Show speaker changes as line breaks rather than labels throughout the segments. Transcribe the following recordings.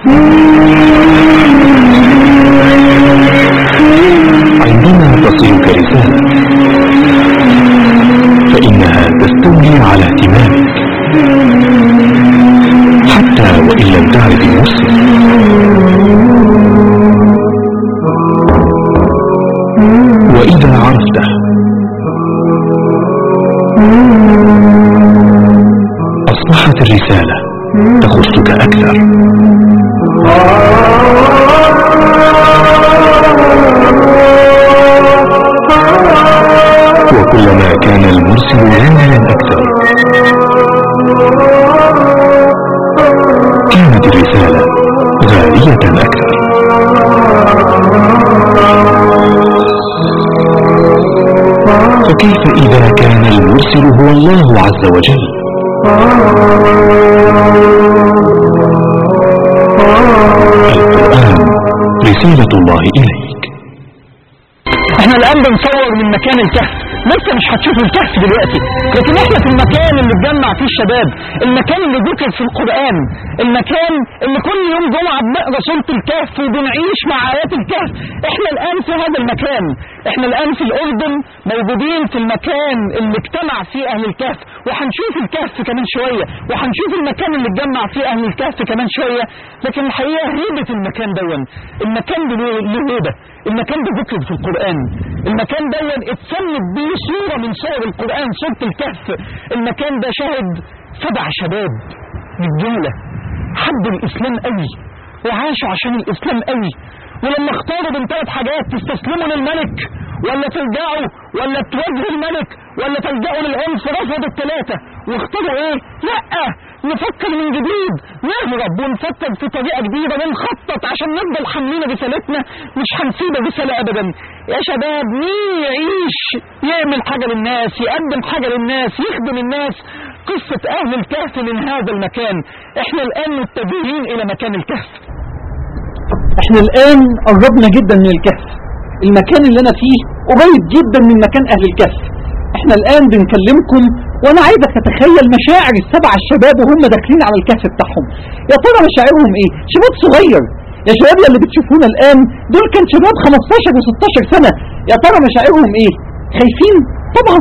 عندما تصلك رسالة فإنها تستولي على اهتمامك حتى وإن لم تعرف المرسل وإذا عرفته أصبحت الرسالة تخصك أكثر وكلما كان المرسل غاليا أكثر كانت الرسالة غالية أكثر فكيف إذا كان المرسل هو الله عز وجل القرآن رسالة الله إليك
احنا الان بنصور من مكان الكهف لسه مش هتشوفوا الكهف دلوقتي لكن احنا في المكان اللي اتجمع فيه الشباب المكان اللي ذكر في القرآن المكان اللي كل يوم جمعة بنقرا سورة الكهف وبنعيش مع آيات الكهف احنا الان في هذا المكان احنا الان في الأردن موجودين في المكان اللي اجتمع فيه أهل الكهف وهنشوف الكهف كمان شوية وهنشوف المكان اللي اتجمع فيه أهل الكهف كمان شوية لكن الحقيقة هيبة المكان دون المكان ده له هيبة المكان ده ذكر في القرآن المكان ده اتسمت بيه صورة من صور القرآن صورة الكهف المكان ده شهد سبع شباب رجالة حبوا الإسلام قوي وعاشوا عشان الإسلام قوي ولما اختاروا بين ثلاث حاجات تستسلموا للملك ولا ترجعوا ولا تواجهوا الملك ولا تلجأوا للعنف رفضوا الثلاثة واختاروا ايه؟ لا نفكر من جديد نهرب ونفكر في طريقة جديدة ونخطط عشان نفضل حاملين رسالتنا مش هنسيب الرسالة ابدا يا شباب مين يعيش يعمل حاجة للناس يقدم حاجة للناس يخدم الناس قصة اهل الكهف من هذا المكان احنا الان متجهين الى مكان الكهف
احنا الان قربنا جدا من الكهف المكان اللي انا فيه قريب جدا من مكان اهل الكهف احنا الان بنكلمكم وانا عايزك تتخيل مشاعر السبع الشباب وهم داخلين على الكهف بتاعهم يا ترى مشاعرهم ايه شباب صغير يا شباب اللي بتشوفونا الان دول كان شباب 15 و16 سنة يا ترى مشاعرهم ايه خايفين طبعا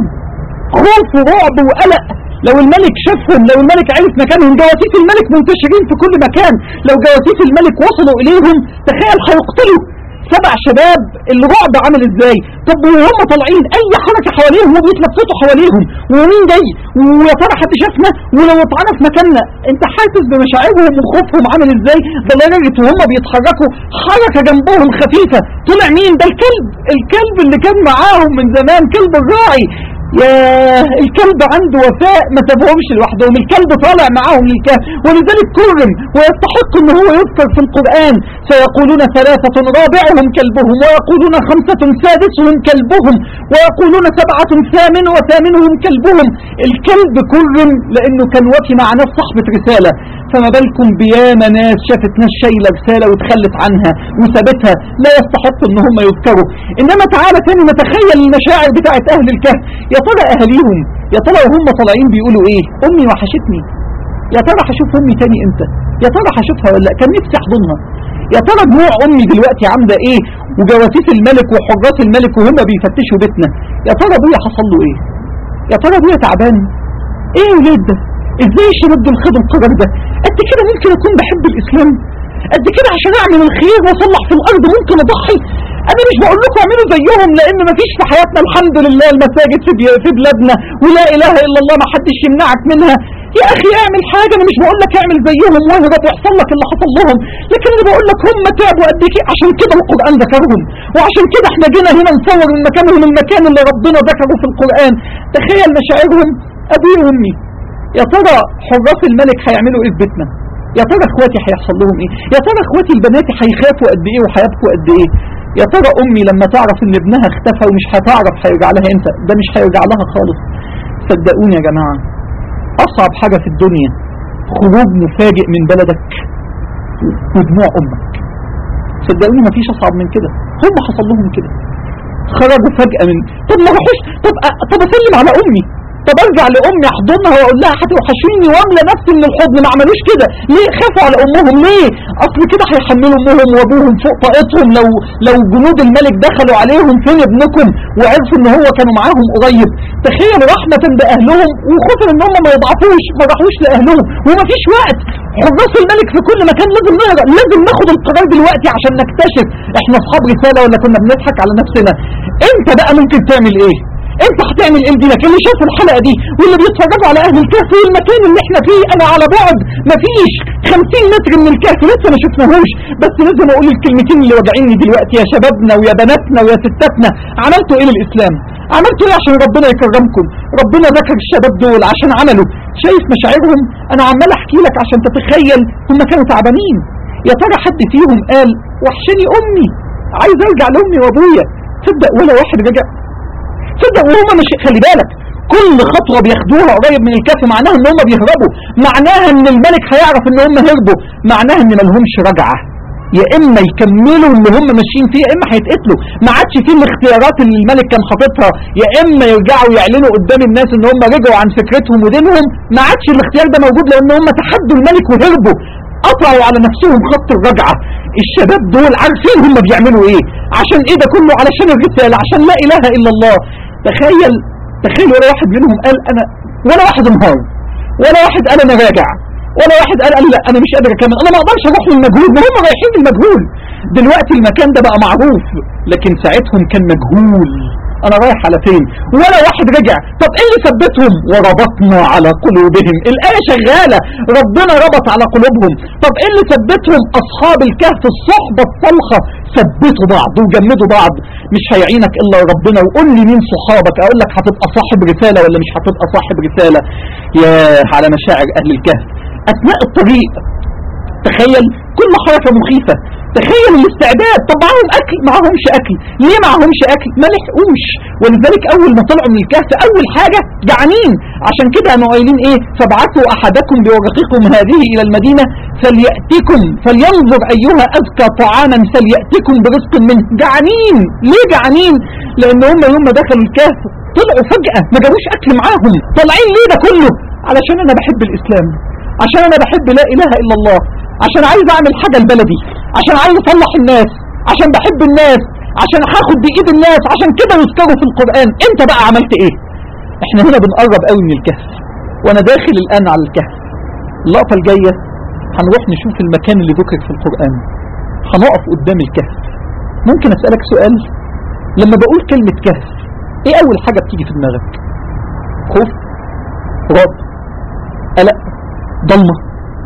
خوف ورعب وقلق لو الملك شافهم لو الملك عرف مكانهم جواسيس الملك منتشرين في كل مكان لو جواسيس الملك وصلوا اليهم تخيل هيقتلوا سبع شباب الرعب عامل ازاي طب وهم طالعين اي حركه حواليهم وبيتلفتوا حواليهم ومين جاي ويا ترى حد شافنا ولو اتعرف في مكاننا انت حاسس بمشاعرهم وخوفهم عامل ازاي ده لدرجه وهم بيتحركوا حركه جنبهم خفيفه طلع مين ده الكلب الكلب اللي كان معاهم من زمان كلب الراعي يا الكلب عنده وفاء ما سابهمش لوحدهم الكلب طالع معاهم للكهف ولذلك كرم ويستحق ان هو يذكر في القرآن سيقولون ثلاثة رابعهم كلبهم ويقولون خمسة سادسهم كلبهم ويقولون سبعة ثامن وثامنهم كلبهم الكلب كرم لانه كان وفي مع ناس صاحبة رسالة فما بالكم بياما ناس شافت ناس شايلة رسالة وتخلت عنها وسابتها لا يستحق ان هم يذكروا انما تعالى تاني نتخيل المشاعر بتاعت اهل الكهف يا ترى اهاليهم يا ترى وهم طالعين بيقولوا ايه امي وحشتني يا ترى هشوف امي تاني امتى يا ترى هشوفها ولا لأ؟ كان نفسي احضنها يا ترى دموع امي دلوقتي عامله ايه وجواسيس الملك وحراس الملك وهم بيفتشوا بيتنا يا ترى ابويا حصل له ايه يا ترى ابويا تعبان ايه يا ولاد ده ازاي الشباب دول خدوا القرار ده قد كده ممكن اكون بحب الاسلام قد كده عشان اعمل الخير واصلح في الارض ممكن اضحي انا مش بقول لكم اعملوا زيهم لان مفيش في حياتنا الحمد لله المساجد في, بي... في بلادنا ولا اله الا الله ما حدش يمنعك منها يا اخي اعمل حاجه انا مش بقول لك اعمل زيهم واهرب ويحصل لك اللي حصل لهم لكن انا بقول لك هم تعبوا قد ايه عشان كده القران ذكرهم وعشان كده احنا جينا هنا نصور من مكانهم المكان اللي ربنا ذكره في القران تخيل مشاعرهم ابي وامي يا ترى حراس الملك هيعملوا ايه في بيتنا يا ترى اخواتي هيحصل لهم ايه يا ترى اخواتي البنات هيخافوا قد ايه وهيبكوا قد ايه يا ترى امي لما تعرف ان ابنها اختفى ومش هتعرف هيرجع لها امتى ده مش هيرجع لها خالص صدقوني يا جماعه اصعب حاجه في الدنيا خروج مفاجئ من بلدك ودموع امك صدقوني مفيش اصعب من كده هم حصل لهم كده خرجوا فجأة من طب ما راحوش طب أ... طب اسلم على امي طب ارجع لامي احضنها واقول لها هتوحشيني واملى نفسي من الحضن ما عملوش كده ليه خافوا على امهم ليه اصل كده هيحملوا امهم وابوهم فوق طاقتهم لو لو جنود الملك دخلوا عليهم فين ابنكم وعرفوا ان هو كانوا معاهم قريب تخيل رحمة باهلهم وخوفا ان هم ما يضعفوش ما راحوش لاهلهم ومفيش وقت حراس الملك في كل مكان لازم نهرب لازم ناخد القرار دلوقتي عشان نكتشف احنا اصحاب رسالة ولا كنا بنضحك على نفسنا انت بقى ممكن تعمل ايه انت هتعمل ايه دي لك اللي شافوا الحلقه دي واللي بيتفرجوا على اهل الكهف والمكان اللي احنا فيه انا على بعد مفيش 50 متر من الكهف لسه ما شفناهوش بس لازم اقول الكلمتين اللي واجعيني دلوقتي يا شبابنا ويا بناتنا ويا ستاتنا عملتوا ايه للاسلام عملتوا ايه عشان ربنا يكرمكم ربنا ذكر الشباب دول عشان عملوا شايف مشاعرهم انا عمال احكي لك عشان تتخيل هم كانوا تعبانين يا ترى حد فيهم قال وحشني امي عايز ارجع لامي وابويا تصدق ولا واحد رجع تصدق وهم مش خلي بالك كل خطوة بياخدوها قريب من الكهف معناها ان هم بيهربوا معناها ان الملك هيعرف ان هم هربوا معناها ان ملهمش رجعة يا اما يكملوا اللي هم ماشيين فيه يا اما هيتقتلوا ما عادش فيه الاختيارات اللي الملك كان حاططها يا اما يرجعوا يعلنوا قدام الناس ان هم رجعوا عن فكرتهم ودينهم ما عادش الاختيار ده موجود لان هم تحدوا الملك وهربوا قطعوا على نفسهم خط الرجعة الشباب دول عارفين هم بيعملوا ايه عشان ايه ده كله علشان الرسالة عشان لا اله الا الله تخيل تخيل ولا واحد منهم قال انا ولا واحد انهار ولا واحد قال انا راجع ولا واحد قال قال لا انا مش قادر اكمل انا ما اقدرش اروح للمجهول ما هم رايحين للمجهول دلوقتي المكان ده بقى معروف لكن ساعتهم كان مجهول انا رايح على فين ولا واحد رجع طب ايه اللي ثبتهم وربطنا على قلوبهم الايه شغاله ربنا ربط على قلوبهم طب ايه اللي ثبتهم اصحاب الكهف الصحبه الصلخه ثبتوا بعض وجمدوا بعض مش هيعينك الا ربنا وقول لي مين صحابك اقول لك هتبقى صاحب رساله ولا مش هتبقى صاحب رساله يا على مشاعر اهل الكهف اثناء الطريق تخيل كل حركه مخيفه تخيل الاستعداد طب معاهم اكل معاهمش اكل ليه معاهمش اكل ما لحقوش ولذلك اول ما طلعوا من الكهف اول حاجه جعانين عشان كده قاموا قايلين ايه فابعثوا احدكم بورقكم هذه الى المدينه فلياتكم فلينظر ايها ازكى طعاما فلياتكم برزق منه جعانين ليه جعانين لان هم يوم ما دخلوا الكهف طلعوا فجاه ما جابوش اكل معاهم طالعين ليه ده كله علشان انا بحب الاسلام عشان انا بحب لا اله الا الله عشان عايز اعمل حاجة لبلدي عشان عايز اصلح الناس عشان بحب الناس عشان هاخد بايد الناس عشان كده يذكروا في القرآن انت بقى عملت ايه احنا هنا بنقرب قوي من الكهف وانا داخل الان على الكهف اللقطة الجاية هنروح نشوف المكان اللي ذكر في القرآن هنقف قدام الكهف ممكن اسألك سؤال لما بقول كلمة كهف ايه اول حاجة بتيجي في دماغك خوف رعب قلق ضلمة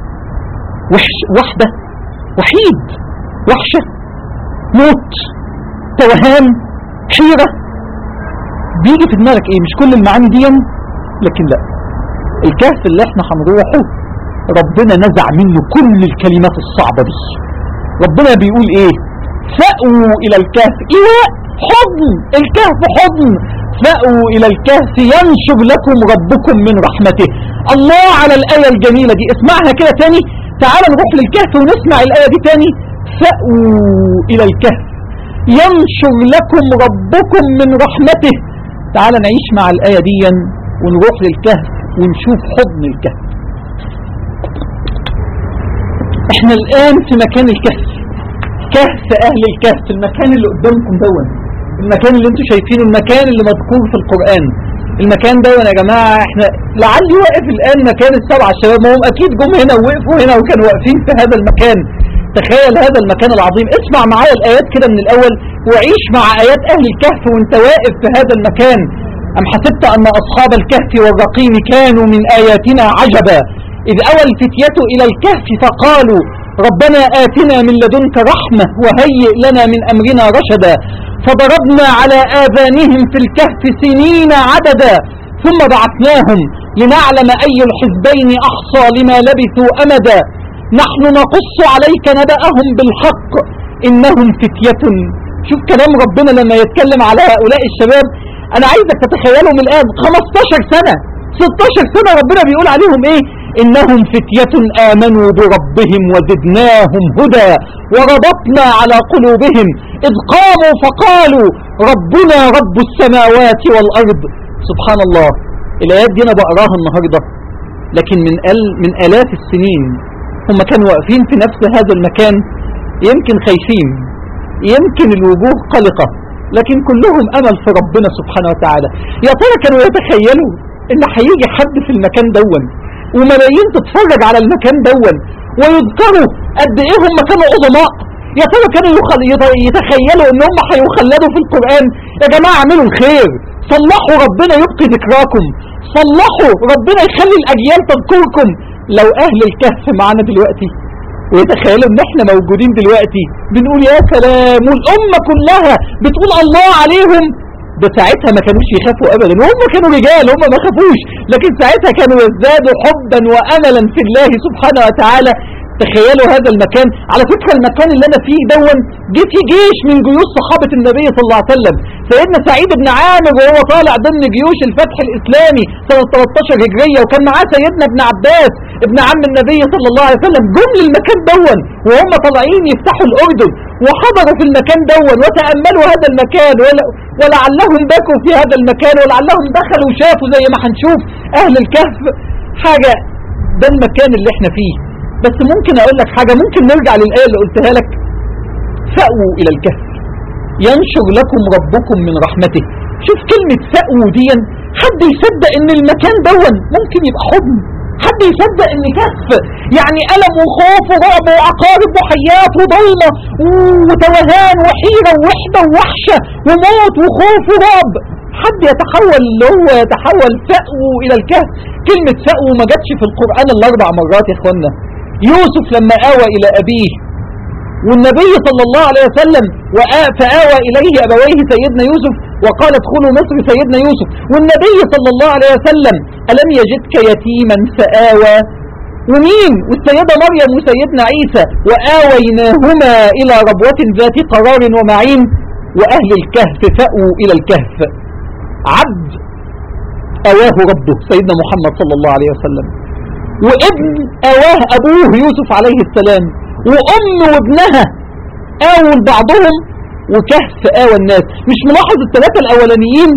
وحش وحدة وحيد وحشة موت توهان حيرة بيجي في دماغك ايه مش كل المعاني دي لكن لا الكهف اللي احنا هنروحه ربنا نزع منه كل الكلمات الصعبة دي ربنا بيقول ايه فأووا الى الكهف ايه حضن الكهف حضن فأووا الى الكهف ينشر لكم ربكم من رحمته الله على الآية الجميلة دي اسمعها كده تاني تعال نروح للكهف ونسمع الآية دي تاني فأووا إلى الكهف ينشر لكم ربكم من رحمته تعال نعيش مع الآية دي ونروح للكهف ونشوف حضن الكهف احنا الآن في مكان الكهف كهف أهل الكهف المكان اللي قدامكم دون المكان اللي انتوا شايفينه المكان اللي مذكور في القرآن المكان ده يا جماعة احنا لعلي واقف الآن مكان السبعة الشباب ما هم أكيد جم هنا ووقفوا هنا وكانوا واقفين في هذا المكان تخيل هذا المكان العظيم اسمع معايا الآيات كده من الأول وعيش مع آيات أهل الكهف وانت واقف في هذا المكان أم حسبت أن أصحاب الكهف والرقيم كانوا من آياتنا عجبا إذ أوى الفتية إلى الكهف فقالوا ربنا آتنا من لدنك رحمة وهيئ لنا من أمرنا رشدا فضربنا على آذانهم في الكهف سنين عددا ثم بعثناهم لنعلم أي الحزبين أحصى لما لبثوا أمدا نحن نقص عليك نبأهم بالحق إنهم فتية شوف كلام ربنا لما يتكلم على هؤلاء الشباب أنا عايزك تتخيلهم الآن 15 سنة 16 سنة ربنا بيقول عليهم إيه إنهم فتية آمنوا بربهم وزدناهم هدى وربطنا على قلوبهم إذ قاموا فقالوا ربنا رب السماوات والأرض سبحان الله الآيات دي أنا بقراها النهاردة لكن من ال من آلاف السنين هم كانوا واقفين في نفس هذا المكان يمكن خايفين يمكن الوجوه قلقة لكن كلهم أمل في ربنا سبحانه وتعالى يا ترى كانوا يتخيلوا إن هيجي حد في المكان دون وملايين تتفرج على المكان دون ويذكروا قد إيه هم كانوا عظماء يا ترى كانوا يخل... يت- يتخيلوا ان هم هيخلدوا في القرآن يا جماعة اعملوا الخير صلحوا ربنا يبقي ذكراكم صلحوا ربنا يخلي الاجيال تذكركم لو اهل الكهف معانا دلوقتي ويتخيلوا ان احنا موجودين دلوقتي بنقول يا سلام والامة كلها بتقول الله عليهم ده ساعتها ما كانوش يخافوا ابدا وهم كانوا رجال هم ما خافوش لكن ساعتها كانوا يزدادوا حبا واملا في الله سبحانه وتعالى تخيلوا هذا المكان على فكرة المكان اللي انا فيه دون جه فيه جيش من جيوش صحابة النبي صلى الله عليه وسلم سيدنا سعيد بن عامر وهو طالع ضمن جيوش الفتح الاسلامي سنة 13 هجرية وكان معاه سيدنا ابن عباس ابن عم النبي صلى الله عليه وسلم جم للمكان دون وهم طالعين يفتحوا الاردن وحضروا في المكان دون وتأملوا هذا المكان ول- ولعلهم بكوا في هذا المكان ولعلهم دخلوا وشافوا زي ما هنشوف اهل الكهف حاجة ده المكان اللي احنا فيه بس ممكن اقول لك حاجة ممكن نرجع للآية اللي قلتها لك فأووا إلى الكهف ينشر لكم ربكم من رحمته شوف كلمة فأووا دي حد يصدق ان المكان دون ممكن يبقى حضن حد يصدق ان كهف يعني ألم وخوف ورعب وعقارب وحيات وضلمة وتوهان وحيرة ووحدة ووحشة وموت وخوف ورعب حد يتحول اللي هو يتحول فأووا إلى الكهف كلمة فأووا ما جاتش في القرآن الأربع مرات يا إخوانا يوسف لما آوى إلى أبيه والنبي صلى الله عليه وسلم وآ- فآوى إليه أبويه سيدنا يوسف وقال ادخلوا مصر سيدنا يوسف والنبي صلى الله عليه وسلم ألم يجدك يتيما فآوى ومين والسيدة مريم وسيدنا عيسى وآويناهما إلى ربوة ذات قرار ومعين وأهل الكهف فأووا إلى الكهف عبد أواه ربه سيدنا محمد صلى الله عليه وسلم وابن أواه أبوه يوسف عليه السلام وأم وابنها آووا لبعضهم وكهف آوى الناس مش ملاحظ الثلاثة الأولانيين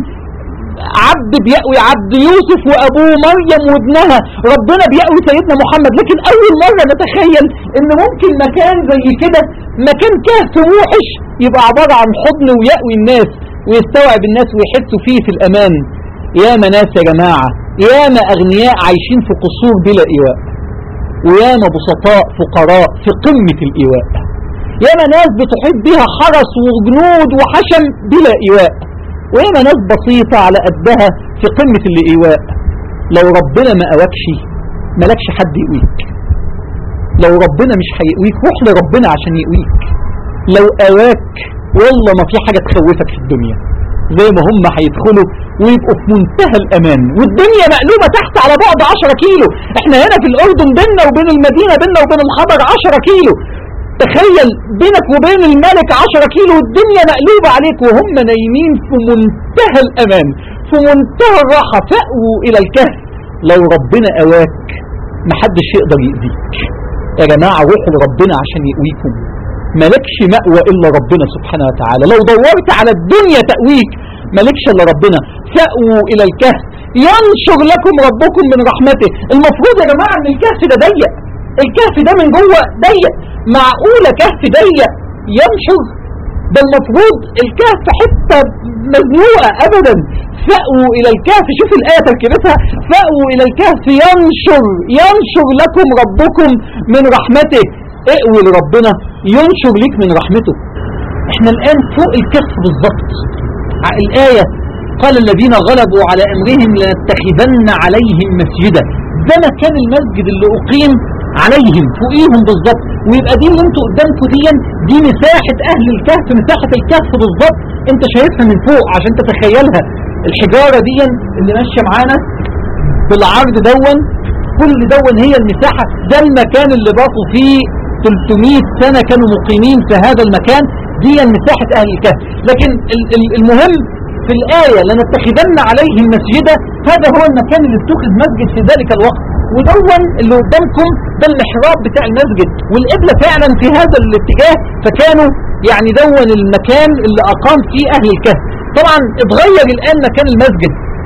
عبد بيأوي عبد يوسف وأبوه مريم وابنها ربنا بيأوي سيدنا محمد لكن أول مرة نتخيل إن ممكن مكان زي كده مكان كهف موحش يبقى عبارة عن حضن ويأوي الناس ويستوعب الناس ويحسوا فيه في الأمان ياما ناس يا جماعة ياما أغنياء عايشين في قصور بلا إيواء وياما بسطاء فقراء في قمة الإيواء ياما ناس بتحيط بها حرس وجنود وحشم بلا إيواء وياما ناس بسيطة على قدها في قمة الإيواء لو ربنا ما أواكش ملكش حد يقويك لو ربنا مش هيقويك روح لربنا عشان يقويك لو أواك والله ما في حاجة تخوفك في الدنيا زي ما هم هيدخلوا ويبقوا في منتهى الأمان والدنيا مقلوبة تحت على بعد 10 كيلو احنا هنا في الأردن بيننا وبين المدينة بيننا وبين الحضر 10 كيلو تخيل بينك وبين الملك 10 كيلو والدنيا مقلوبة عليك وهم نايمين في منتهى الأمان في منتهى الراحة فأووا إلى الكهف لو ربنا أواك محدش يقدر يأذيك يا جماعة روحوا لربنا عشان يقويكم ملكش مأوى إلا ربنا سبحانه وتعالى لو دورت على الدنيا تأويك ملكش إلا ربنا فأووا إلى الكهف ينشر لكم ربكم من رحمته المفروض يا جماعة ان الكهف ده ضيق الكهف ده من جوه ضيق معقولة كهف ضيق ينشر ده المفروض الكهف حتة مزنوقة أبدا فأووا إلى الكهف شوف الآية تركيبتها فأووا إلى الكهف ينشر ينشر لكم ربكم من رحمته اقوي لربنا ينشر ليك من رحمته احنا الآن فوق الكهف بالظبط ع- الآية قال الذين غلبوا على أمرهم لنتخذن عليهم مسجدا ده مكان المسجد اللي أقيم عليهم فوقيهم بالظبط ويبقى دي اللي انتوا قدامكم دي دي مساحة أهل الكهف مساحة الكهف بالظبط انت شايفها من فوق عشان تتخيلها الحجارة دي اللي ماشية معانا بالعرض دون كل دون هي المساحة ده المكان اللي باقوا فيه 300 سنة كانوا مقيمين في هذا المكان دي مساحة أهل الكهف لكن ال- ال- المهم في الآية لنتخذن عليهم مسجدا هذا هو المكان اللي اتخذ مسجد في ذلك الوقت ودون اللي قدامكم ده المحراب بتاع المسجد والقبلة فعلا في هذا الاتجاه فكانوا يعني دون المكان اللي أقام فيه أهل الكهف طبعا اتغير الآن مكان المسجد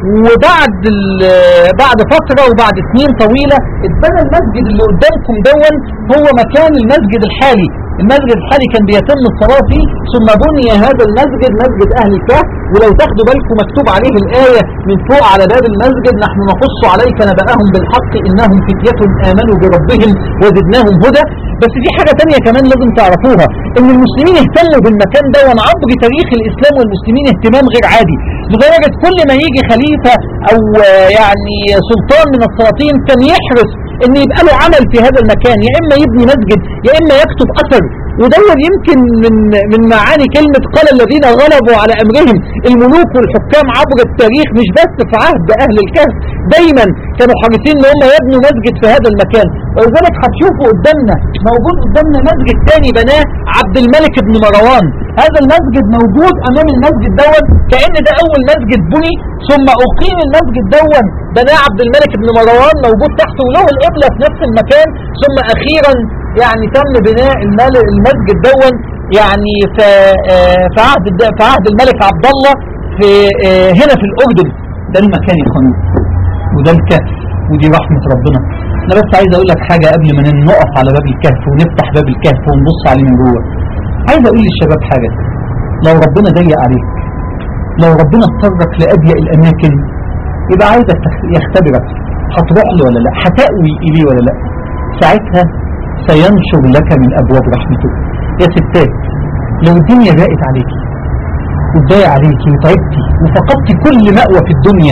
وبعد ال- بعد فترة وبعد سنين طويلة اتبنى المسجد اللي قدامكم دون هو مكان المسجد الحالي المسجد الحالي كان بيتم الصلاة فيه ثم بني هذا المسجد مسجد أهل الكهف ولو تاخدوا بالكم مكتوب عليه الآية من فوق على باب المسجد نحن نقص عليك نبأهم بالحق إنهم فتية آمنوا بربهم وزدناهم هدى بس في حاجة تانية كمان لازم تعرفوها إن المسلمين اهتموا بالمكان ده عبر تاريخ الإسلام والمسلمين اهتمام غير عادي لدرجة كل ما يجي خليفة أو آه، يعني سلطان من السلاطين كان يحرص ان يبقى له عمل في هذا المكان يا اما يبني مسجد يا اما يكتب اثر ودور يمكن من من معاني كلمة قال الذين غلبوا على امرهم الملوك والحكام عبر التاريخ مش بس في عهد اهل الكهف دايما كانوا حريصين ان هم يبنوا مسجد في هذا المكان ولذلك هتشوفوا قدامنا موجود قدامنا مسجد تاني بناه عبد الملك بن مروان هذا المسجد موجود امام المسجد دون كأن ده اول مسجد بني ثم اقيم المسجد دون بناه عبد الملك بن مروان موجود تحته وله القبلة في نفس المكان ثم اخيرا يعني تم بناء المل- المسجد دون يعني في آه، في عهد الد- في عهد الملك عبد الله في آه، هنا في الاردن ده المكان يا اخواني وده الكهف ودي رحمة ربنا انا بس عايز اقول لك حاجة قبل ما نقف على باب الكهف ونفتح باب الكهف ونبص عليه من جوه عايز اقول للشباب حاجة لو ربنا ضيق عليك لو ربنا اضطرك لأضيق الأماكن يبقى عايزك تخ- يختبرك هتروح له ولا لا هتأوي إليه ولا لا ساعتها سينشر لك من أبواب رحمته يا ستات لو الدنيا ضاقت عليكي واتضايق عليكي وتعبتي وفقدتي كل مأوى في الدنيا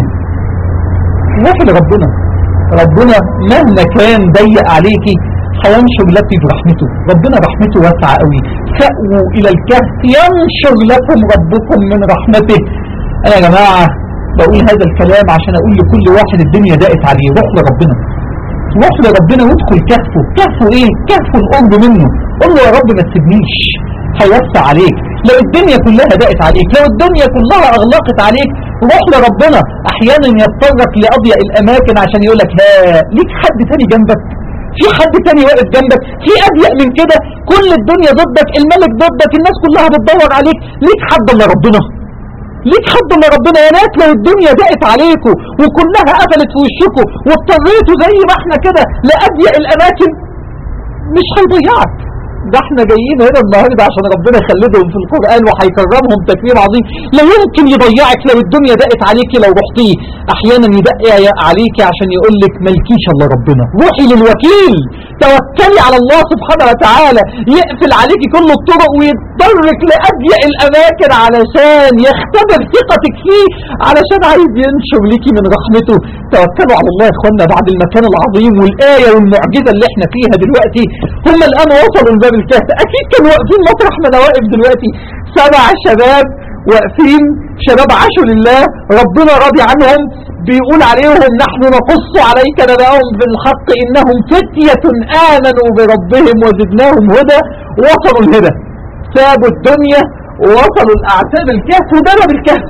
روحي لربنا ربنا مهما كان ضيق عليكي هينشر لك برحمته ربنا رحمته واسعة قوي فأووا إلى الكهف ينشر لكم ربكم من رحمته أنا يا جماعة بقول هذا الكلام عشان أقول لكل واحد الدنيا ضاقت عليه روح لربنا روح لربنا وادخل كهفه كهفه ايه كهفه القرب منه قول له يا رب ما تسيبنيش هيوسع عليك لو الدنيا كلها ضاقت عليك لو الدنيا كلها اغلقت عليك روح لربنا احيانا يضطرك لاضيق الاماكن عشان يقول لك ها ليك حد تاني جنبك في حد تاني واقف جنبك في اضيق من كده كل الدنيا ضدك الملك ضدك الناس كلها بتدور عليك ليك حد الا ربنا ليك حد الا ربنا يا ناس لو الدنيا ضاقت عليكم وكلها قفلت في وشكم واضطريتوا زي ما احنا كده لأضيق الاماكن مش هيضيعك ده احنا جايين هنا النهارده عشان ربنا يخلدهم في القرآن وهيكرمهم تكريم عظيم لا يمكن يضيعك لو الدنيا ضاقت عليكي لو رحتيه احيانا يدق عليكي عشان يقول لك مالكيش الا ربنا روحي للوكيل توكلي على الله سبحانه وتعالى يقفل عليكي كل الطرق ويضطرك لأضيق الاماكن علشان يختبر ثقتك فيه علشان عايز ينشر ليكي من رحمته توكلوا على الله يا اخوانا بعد المكان العظيم والآية والمعجزة اللي احنا فيها دلوقتي هم الآن وصلوا لباب الكهف أكيد كانوا واقفين مطرح ما أنا واقف دلوقتي سبع شباب واقفين شباب عاشوا لله ربنا راضي عنهم بيقول عليهم نحن نقص عليك نبأهم بالحق إنهم فتية آمنوا بربهم وزدناهم هدى وصلوا الهدى سابوا الدنيا ووصلوا الأعتاب الكهف وده باب الكهف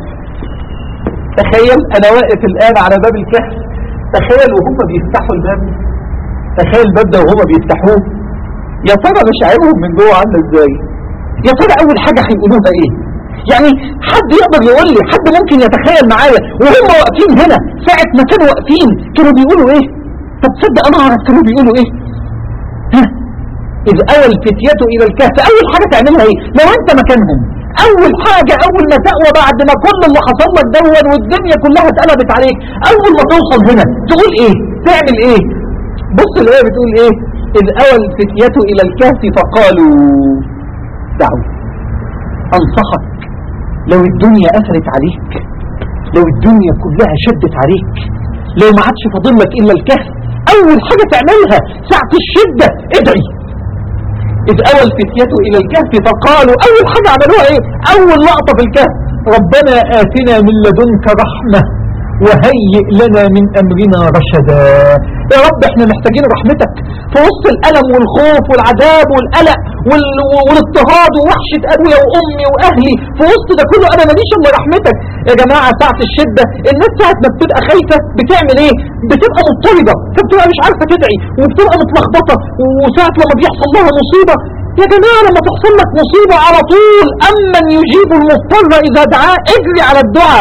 تخيل أنا واقف الآن على باب الكهف تخيل وهم بيفتحوا الباب تخيل الباب ده وهم بيفتحوه يا ترى مشاعرهم من جوه عامله ازاي يا ترى اول حاجه هيقولوها ايه يعني حد يقدر يقول لي حد ممكن يتخيل معايا وهم واقفين هنا ساعه ما كانوا واقفين كانوا بيقولوا ايه طب تصدق انا اعرف كانوا بيقولوا ايه ها إذ أوى الفتية إلى الكهف أول حاجة تعملها إيه؟ لو أنت مكانهم أول حاجة أول ما تقوى بعد ما كل اللي حصل لك دون والدنيا كلها اتقلبت عليك أول ما توصل هنا تقول إيه؟ تعمل إيه؟ بص الآية بتقول إيه؟ إذ أوى الفتية إلى الكهف فقالوا دعوا أنصحك لو الدنيا قفلت عليك لو الدنيا كلها شدت عليك لو ما عادش فاضل لك إلا الكهف أول حاجة تعملها ساعة الشدة ادعي إذ أوى الفتية إلى الكهف فقالوا أول حاجة عملوها إيه أول لقطة في الكهف ربنا آتنا من لدنك رحمة وهيئ لنا من أمرنا رشدا يا رب احنا محتاجين رحمتك في وسط الألم والخوف والعذاب والقلق وال... والاضطهاد ووحشة أبويا وأمي وأهلي في وسط ده كله أنا ماليش إلا رحمتك يا جماعة ساعة الشدة الناس ساعة ما بتبقى خايفة بتعمل إيه بتبقى مضطربة فبتبقى مش عارفة تدعي وبتبقى متلخبطة وساعة لما بيحصل لها مصيبة يا جماعة لما تحصل لك مصيبة على طول أمن يجيب المضطر إذا دعاه اجري على الدعاء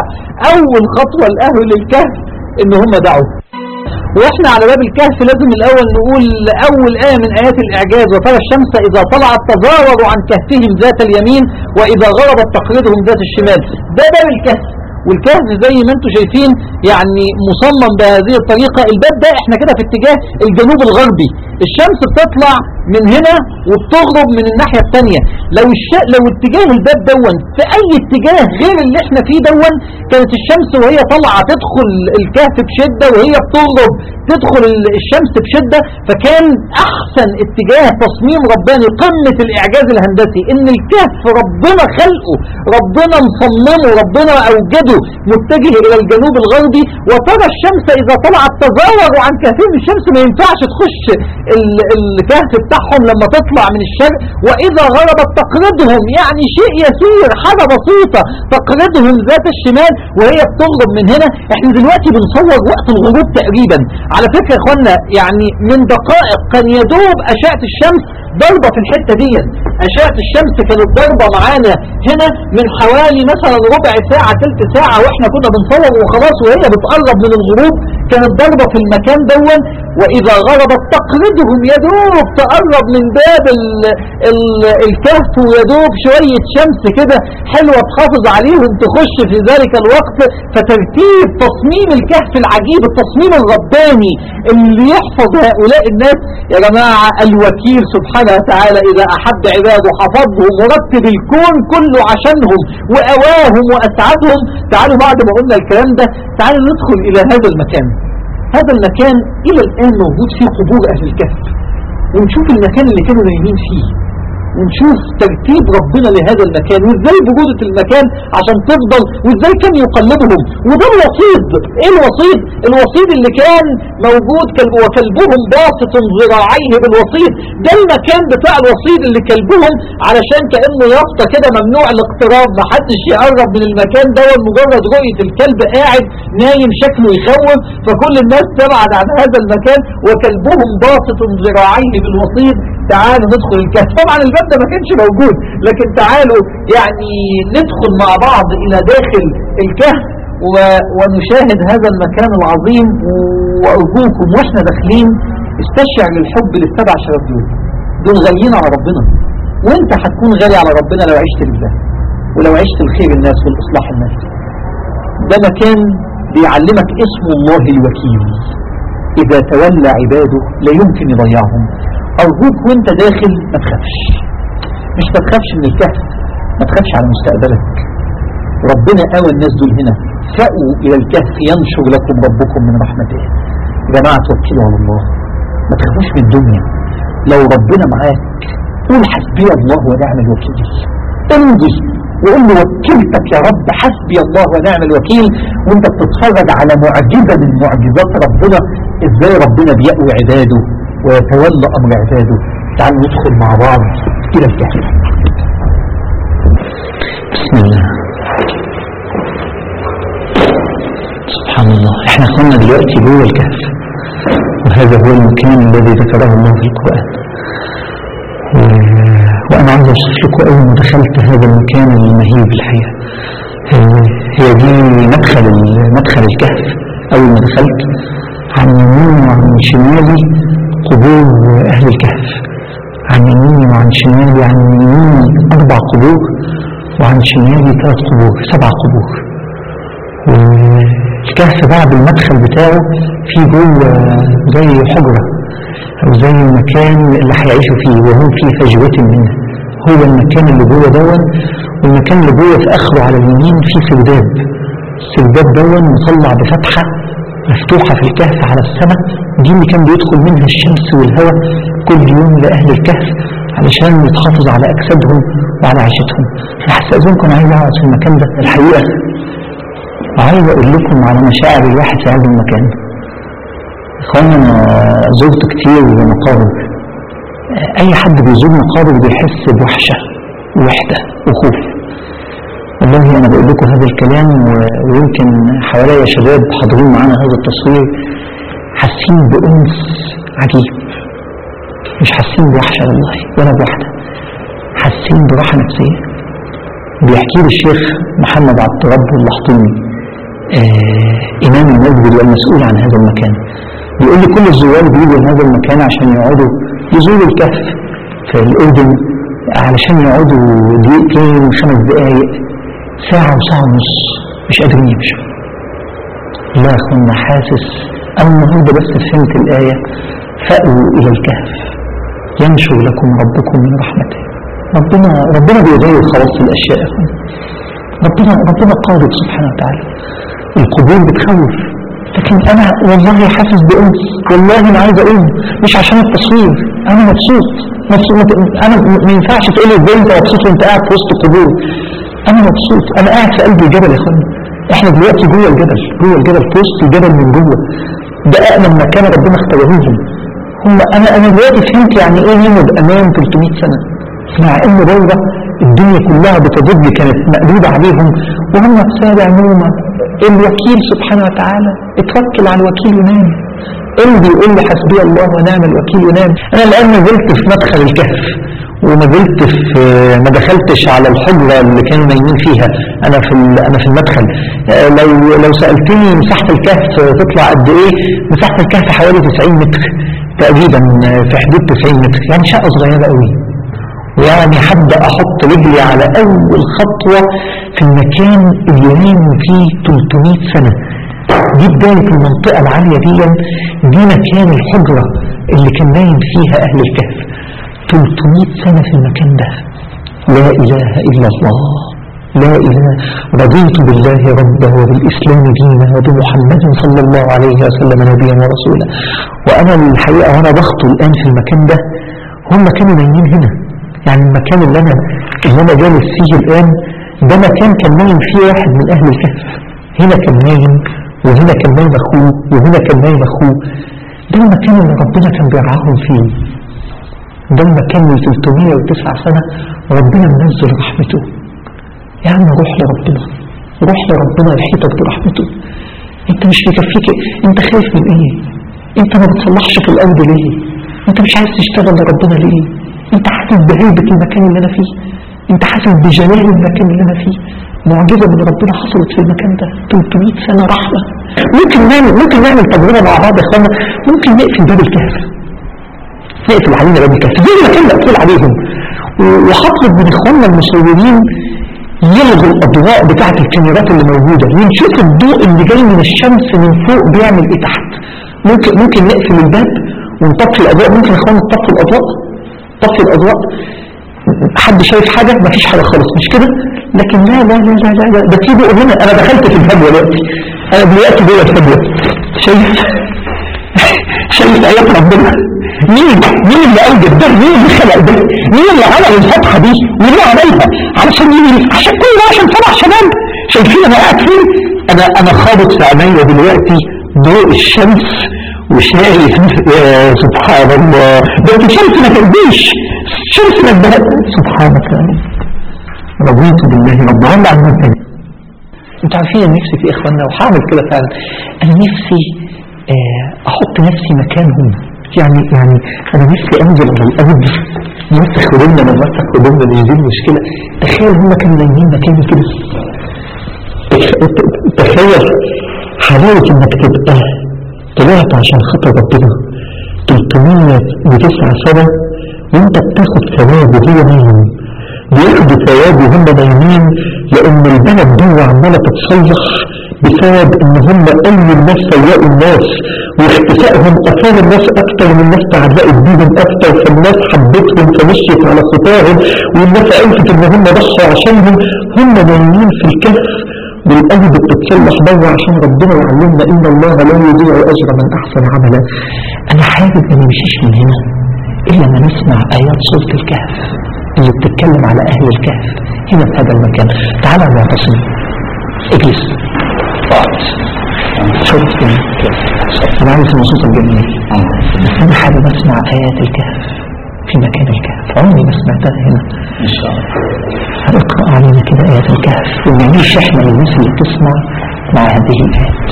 اول خطوة لاهل الكهف ان هم دعوا واحنا على باب الكهف لازم الاول نقول اول آية من ايات الاعجاز وترى الشمس اذا طلعت تزاور عن كهفهم ذات اليمين واذا غربت تقرضهم ذات الشمال ده باب الكهف والكهف زي ما انتم شايفين يعني مصمم بهذه الطريقة الباب ده احنا كده في اتجاه الجنوب الغربي الشمس بتطلع من هنا وبتغرب من الناحية التانية لو الش... لو اتجاه الباب دون في اي اتجاه غير اللي احنا فيه دون كانت الشمس وهي طالعة تدخل الكهف بشدة وهي بتغرب تدخل ال- الشمس بشدة فكان احسن اتجاه تصميم رباني قمة الاعجاز الهندسي ان الكهف ربنا خلقه ربنا مصممه ربنا اوجده متجه الى الجنوب الغربي وترى الشمس اذا طلعت تزاور عن كهفهم الشمس ما ينفعش تخش ال- الكهف بتاعهم لما تطلع من الشرق واذا غربت تقرضهم يعني شيء يسير حاجة بسيطة تقرضهم ذات الشمال وهي بتغرب من هنا احنا دلوقتي بنصور وقت الغروب تقريبا على فكرة يا اخوانا يعني من دقائق كان يدوب اشعة الشمس ضربة في الحتة دي اشعة الشمس كانت ضربة معانا هنا من حوالي مثلا ربع ساعة تلت ساعة واحنا كنا بنصور وخلاص وهي بتقرب من الغروب كانت ضربة في المكان دون واذا غربت تقرضهم يدوب تقرب من باب ال ال الكهف ويدوب شوية شمس كده حلوة تحافظ عليهم تخش في ذلك الوقت فترتيب تصميم الكهف العجيب التصميم الرباني اللي يحفظ هؤلاء الناس يا جماعة الوكيل سبحانه وتعالى إذا أحب عباده حفظهم ورتب الكون كله عشانهم وأواهم وأسعدهم تعالوا بعد ما قلنا الكلام ده تعالوا ندخل إلى هذا المكان هذا المكان إلى الآن موجود فيه قبور أهل الكهف ونشوف المكان اللي كانوا نايمين فيه ونشوف ترتيب ربنا لهذا المكان وازاي بجودة المكان عشان تفضل وازاي كان يقلبهم وده الوسيط ايه الوسيط الوسيط اللي كان موجود كلب وكلبهم باسط ذراعيه بالوسيط ده المكان بتاع الوسيط اللي كلبهم علشان كأنه يافطة كده ممنوع الاقتراب محدش يقرب من المكان ده مجرد رؤية الكلب قاعد نايم شكله يخوف فكل الناس تبعد عن هذا المكان وكلبهم باسط ذراعيه بالوسيط تعالوا ندخل الكهف طبعا الباب ده ما كانش موجود لكن تعالوا يعني ندخل مع بعض الى داخل الكهف و- ونشاهد هذا المكان العظيم وارجوكم واحنا داخلين استشعر الحب للسبع شباب دول دول غاليين على ربنا وانت هتكون غالي على ربنا لو عشت لله ولو عشت لخير الناس والاصلاح الناس ده مكان بيعلمك اسم الله الوكيل إذا تولى عباده لا يمكن يضيعهم أرجوك وانت داخل ما تخافش مش ما تخافش من الكهف ما تخافش على مستقبلك ربنا قوى الناس دول هنا فأوا إلى الكهف ينشر لكم ربكم من رحمته يا جماعة توكلوا على الله ما تخافوش من الدنيا لو ربنا معاك قول حسبي الله ونعم الوكيل امضي وقول له وكلتك يا رب حسبي الله ونعم الوكيل وانت بتتفرج على معجزة من معجزات ربنا ازاي ربنا بيقوي عباده ويتولى امر عباده تعالوا ندخل مع بعض الى الكهف
بسم الله سبحان الله احنا كنا دلوقتي جوه الكهف وهذا هو المكان الذي ذكره الله في القرآن و- وأنا عايز أوصف لكم أول ما دخلت هذا المكان المهيب الحقيقة آه، هي دي مدخل ال- مدخل الكهف أول ما دخلت عن يميني وعن شمالي قبور أهل الكهف عن يميني وعن شمالي عن يميني أربع قبور وعن شمالي ثلاث قبور سبع قبور والكهف بعد المدخل بتاعه فيه جوه زي حجرة أو زي المكان اللي هيعيشوا فيه وهم في فجوة منه هو المكان اللي جوه دون والمكان اللي جوه في آخره على اليمين فيه سرداب السرداب دون مطلع بفتحة مفتوحة في الكهف على السماء دي اللي كان بيدخل منها الشمس والهواء كل يوم لأهل الكهف علشان يتحافظ على أجسادهم وعلى عيشتهم أنا هستأذنكم عايز أقعد في المكان ده الحقيقة وعايز أقول لكم على مشاعر الواحد في هذا المكان إخوانا أنا زرت كتير مقابر أي حد بيزور مقابر بيحس بوحشة ووحدة وخوف والله أنا بقول لكم هذا الكلام و- ويمكن حواليا شباب حاضرين معانا هذا التصوير حاسين بأنس عجيب مش حاسين بوحشة والله ولا بوحدة حاسين براحة نفسية بيحكي لي الشيخ محمد عبد الرب اللحطيمي
آه إمام المسجد والمسؤول عن هذا المكان بيقول لي كل الزوار بيجوا لهذا المكان عشان يقعدوا يزوروا الكهف في الأردن علشان يقعدوا دقيقتين وخمس دقايق ساعة وساعة ونص مش قادرين يمشوا لا يا اخوانا حاسس أنا النهارده بس فهمت الآية فأووا إلى الكهف ينشر لكم ربكم من رحمته ربنا ربنا بيغير خواص الأشياء يا اخوانا ربنا ربنا قادر سبحانه وتعالى القبور بتخوف لكن انا والله حاسس بانس والله انا عايز اقول مش عشان التصوير انا مبسوط مبسوط انا ما ينفعش تقول لي ازاي انت مبسوط وانت قاعد في وسط القبور انا مبسوط انا قاعد في قلب الجبل يا اخوانا احنا دلوقتي جوه الجبل جوه الجبل في وسط الجبل من جوه ده امن مكان ربنا اختاره لهم هم انا انا دلوقتي فهمت يعني ايه يمد امان 300 سنه مع ان بره الدنيا كلها بتضج كانت مقلوبة عليهم وهم في سابع نومة الوكيل سبحانه وتعالى اتوكل على الوكيل ونام اللي بيقول لي حسبي الله ونعم الوكيل ونام انا الان ما زلت في مدخل الكهف وما زلت في ما دخلتش على الحجرة اللي كانوا نايمين فيها انا في انا في المدخل آه، لو لو سالتني مساحه الكهف تطلع قد ايه مساحه الكهف حوالي 90 متر تقريبا آه، في حدود 90 متر يعني شقه صغيره قوي يعني هبدا احط رجلي على اول خطوه في المكان اللي نام فيه 300 سنه دي بدايه المنطقه العاليه دي دي مكان الحجره اللي كان نايم فيها اهل الكهف 300 سنه في المكان ده لا اله الا الله لا إله رضيت بالله ربا وبالإسلام دينا وبمحمد صلى الله عليه وسلم نبيا ورسولا وأنا الحقيقة وأنا بخطو الآن في المكان ده هم كانوا نايمين هنا يعني المكان اللي أنا اللي أنا جالس فيه الآن ده مكان كان نايم فيه واحد من أهل الكهف هنا كان نايم وهنا كان نايم أخوه وهنا كان نايم أخوه ده المكان اللي ربنا كان بيرعاهم فيه ده المكان من 309 سنة ربنا منزل رحمته يا عم روح لربنا روح لربنا يحيطك برحمته انت مش مكفيك انت خايف من ايه انت ما بتصلحش في الارض ليه انت مش عايز تشتغل لربنا ليه انت حاسس بهيبة المكان اللي انا فيه انت حاسس بجلال المكان اللي انا فيه معجزة من ربنا حصلت في المكان ده 300 سنة رحمة ممكن نعمل ممكن نعمل تجربة مع بعض يا اخوانا ممكن نقفل باب الكهف نقفل علينا باب الكهف زي ما كان مقفول عليهم وهطلب من اخواننا المصورين يلغوا الاضواء بتاعت الكاميرات اللي موجوده ونشوف الضوء اللي جاي من الشمس من فوق بيعمل ايه تحت ممكن ممكن نقفل الباب ونطفي الاضواء ممكن يا اخوانا نطفي الاضواء طفي الاضواء حد شايف حاجه مفيش حاجه خالص مش كده لكن لا لا لا لا لا, لا. ده في ضوء هنا انا دخلت في الفجوه دلوقتي انا دلوقتي جوه الفجوه شايف شايف ايات ربنا مين مين اللي اوجد ده مين اللي خلق ده مين اللي عمل الفتحه دي مين اللي عملها علشان مين عشان كل ده عشان سبع شباب شايفين انا قاعد فين انا انا خابط في عينيا دلوقتي ضوء الشمس وشايف يا سبحان الله بس الشمس ما ترديش الشمس ما تبهد سبحانك يا رب رضيت بالله رب ولا عن تاني انتوا عارفين انا نفسي في اخواننا وهعمل كده فعلا انا نفسي آه، احط نفسي مكانهم يعني يعني انا نفسي انزل على الارض نفسخ هدومنا لما نفسخ هدومنا دي دي المشكله تخيل هم كانوا نايمين مكاني كده تخيل حلاوه انك تبقى طلعت عشان خاطر ربنا 309 سنه وانت بتاخد ثواب وهو نايم بياخدوا ثواب وهم نايمين لان البلد دي عماله تتصلح بسبب ان هم اول ناس سيئوا الناس واختفائهم اثار الناس اكتر من الناس تعلقت بيهم اكتر فالناس حبتهم فمشيت على خطاهم والناس عرفت ان هم ضحوا عشانهم هم نايمين في الكهف والقلب بتتصلح بره عشان ربنا يعلمنا ان الله لا يضيع اجر من احسن عملا انا حابب ان نمشيش من هنا الا ما نسمع ايات سوره الكهف اللي بتتكلم على اهل الكهف هنا في هذا المكان تعالى يا معتصم اجلس اقعد شوف انا عايز النصوص الجميله بس انا حابب اسمع ايات الكهف في مكان الكهف عمري ما سمعتها هنا ان شاء الله اقرا علينا كده ايات الكهف ونعيش احنا للناس اللي بتسمع مع هذه الايات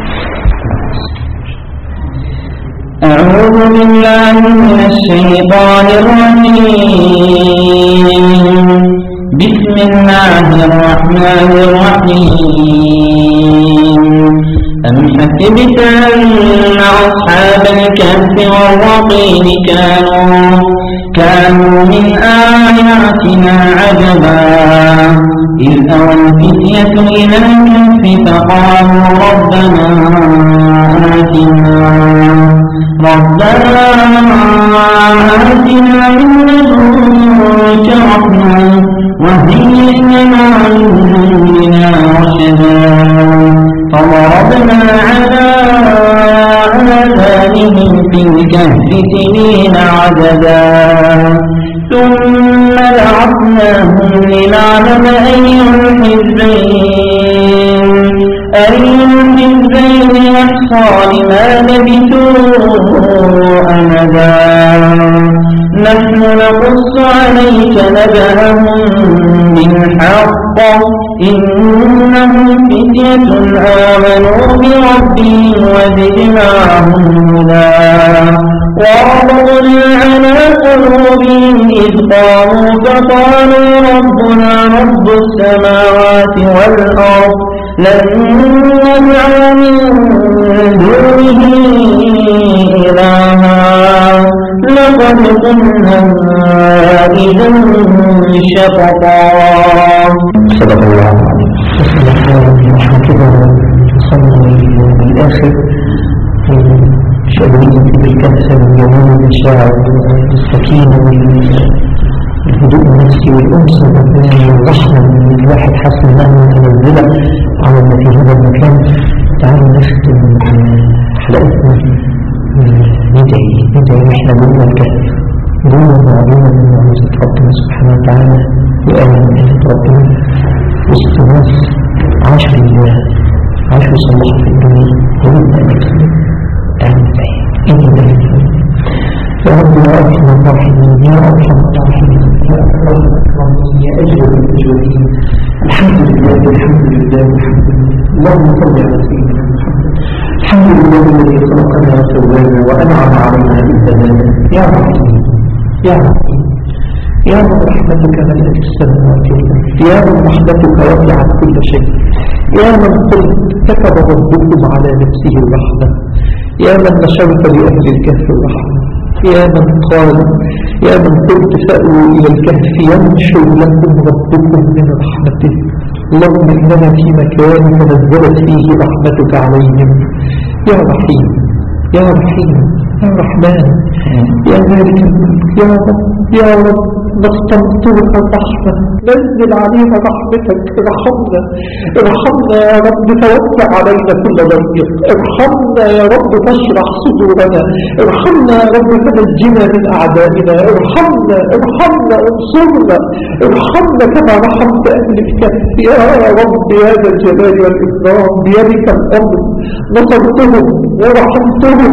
أعوذ بالله من الشيطان الرجيم بسم الله الرحمن الرحيم أم حسبت أن أصحاب الكهف والرقيم كانوا كانوا من آياتنا عجبا إذ أوى الفتية إلى الكهف فقالوا ربنا آتنا ربنا آتنا من لدنك رحمة وهيئ لنا من أمرنا رشدا فضربنا على آذانهم في الكهف سنين عددا ثم بعثناهم لنعلم أي الحزبين أي الحزبين يحصى لما لبثوا أمدا نحن نقص عليك نبأهم بالحق إنهم فتية آمنوا بربهم وزدناهم هدى وربطنا على قلوبهم إذ قاموا فقالوا ربنا رب السماوات والأرض لن نجعل من دونه إلها لقد قلنا إذا شططا
صدق الله عليه وسلم وصلنا بالآخر شأنية بالكأس والجمال والمشاعر والسكينة والهدوء النفسي والأنس والرحمن والرحمة من الواحد حاسس إنها متنزلة على ما في هذا المكان تعالوا نختم حلقتنا ندعي ندعي واحنا جوه الكهف جوه معلومة من معجزة ربنا سبحانه وتعالى وآية من آيات ربنا وسط ناس عاشوا لله عاشوا صلحوا في الدنيا وربنا يكسب تعالوا ندعي إن الله يا رب يا أرحم الراحمين يا أرحم الراحمين يا أكرم الأكرمين يا أجود الأجودين الحمد لله الحمد لله الحمد لله اللهم صل على سيدنا محمد الحمد لله الذي خلقنا وسوانا وأنعم علينا بالبنات يا رحيم يا رحيم يا من رحمتك ملأت السماوات والأرض يا من رحمتك وسعت كل شيء يا من قلت كتب ربكم على نفسه الرحمة يا من نشرت لأهل الكهف الرحمة يا من قال يا من قلت فأووا إلى الكهف ينشر لكم ربكم من رحمته اللهم إننا في مكان تنزلت فيه رحمتك عليهم يا رحيم يا رحيم يا رحمن يا مالك الملك يا رب يا رب نستمطرك الرحمة نزل علينا رحمتك ارحمنا ارحمنا يا رب توسع علينا كل ضيق ارحمنا يا رب تشرح صدورنا ارحمنا يا رب تنجنا من أعدائنا ارحمنا ارحمنا انصرنا ارحمنا كما رحمت أهل الكهف يا رب يا ذا الجلال والإكرام بيدك الأمر نصرتهم ورحمتهم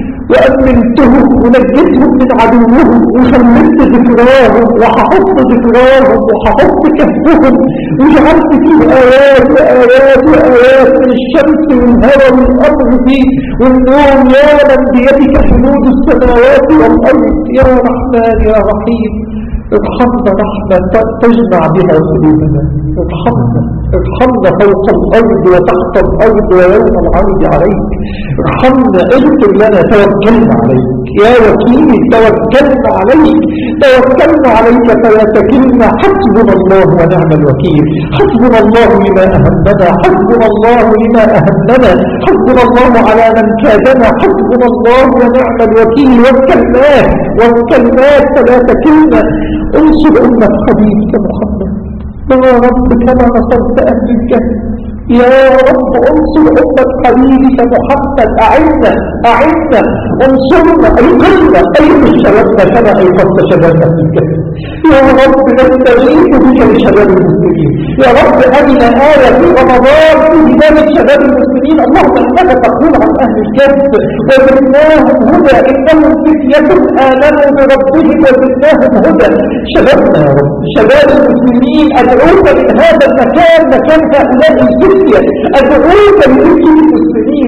وأمنتهم ونجيتهم من عدوهم وخلدت ذكراهم وحفظت ذكراهم وحفظت كهفهم وجعلت فيه آيات وآيات وآيات من الشمس والهوى والأمر فيه والنوم يا من بيدك حدود السماوات والأرض يا رحمن يا رحيم ارحمنا رحمة تجمع بها قلوبنا ارحمنا ارحمنا فوق الأرض وتحت الأرض ويوم العرض عليك ارحمنا اغفر لنا توكلنا عليك يا وكيل توكلنا عليك توكلنا عليك فلا تكلنا حسبنا الله ونعم الوكيل حسبنا الله لما أهمنا حسبنا الله لما أهمنا حسبنا الله على من كادنا حسبنا الله ونعم الوكيل وكلناه وكلناه فلا تكلنا انصر أمة حبيبك محمد يا رب كما نصرت أهل الكهف يا رب انصر أمة حبيبك محمد أعنا أعنا انصرنا أيقظنا أيقظ شبابنا كما أيقظت شبابنا في الكهف يا رب نستغيث بك لشباب المسلمين يا رب أرنا آية في رمضان في هداية شباب المسلمين اللهم إنك تقول عن أهل الكهف وزدناهم هدى إنهم فتية آمنوا بربهم وزدناهم هدى شبابنا يا رب شباب المسلمين أدعوك من هذا المكان مكان هؤلاء الفتية أدعوك لذكر المسلمين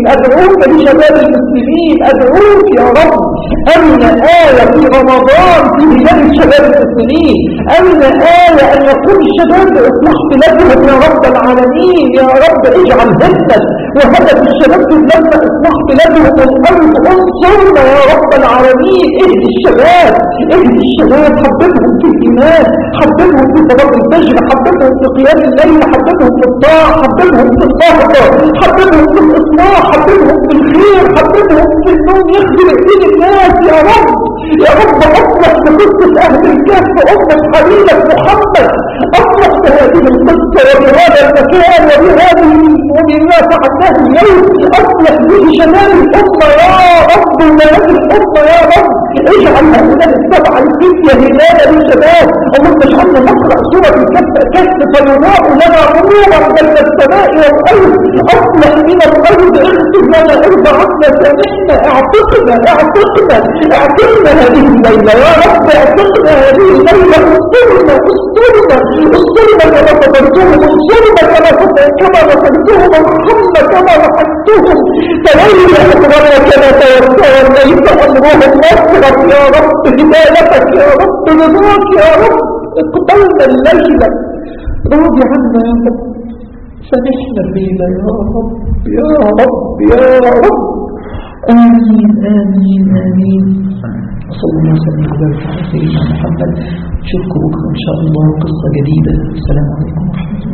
أدعوك لشباب المسلمين أدعوك يا رب أرنا آية في رمضان في هلال شباب المسلمين أرنا آية أن يقوم الشباب بإصلاح بلادهم يا رب العالمين يا رب اجعل همة وهدف الشباب في بلادنا إصلاح بلادهم والأرض انصرنا يا رب العالمين اهدي الشباب اهدي الشباب حببهم في الإيمان حببهم في صلاة الفجر حببهم في قيام الليل حببهم في الطاعة حببهم في الصحبة حببهم في الإصلاح حببهم في الخير حببهم في النوم يخدم ايدين الناس يا رب يا رب أصلح بقصة أهل الكهف أمة حبيبك محمد أصلح بهذه القصة وبهذا المكان وبهذه وبما فعلناه اليوم أصلح به شمال الأمة يا رب وبلاد الأمة يا رب اجعل هؤلاء السبع الفتية هلال للشباب اللهم اجعلنا نقرأ سورة الكهف كهف فيضاء لنا نورا بين السماء والأرض أصلح من الأرض اغفر لنا ارضى عنا سامحنا اعتقنا اعتقنا اعتقنا هذه الليلة يا رب اعتقنا هذه الليلة استرنا استرنا استرنا كما سترتهم انصرنا كما كما نصرتهم ارحمنا كما رحمتهم تولي أمرنا كما توليت أمرهم نصرك يا رب هدايتك يا رب رضاك يا رب اقبلنا الليلة راضي عنا يا رب سامحنا الليلة يا رب يا رب يا رب آمين آمين آمين صلى الله وسلم وبارك على سيدنا محمد نشوفكم بكرة إن شاء الله قصة جديدة السلام عليكم ورحمة الله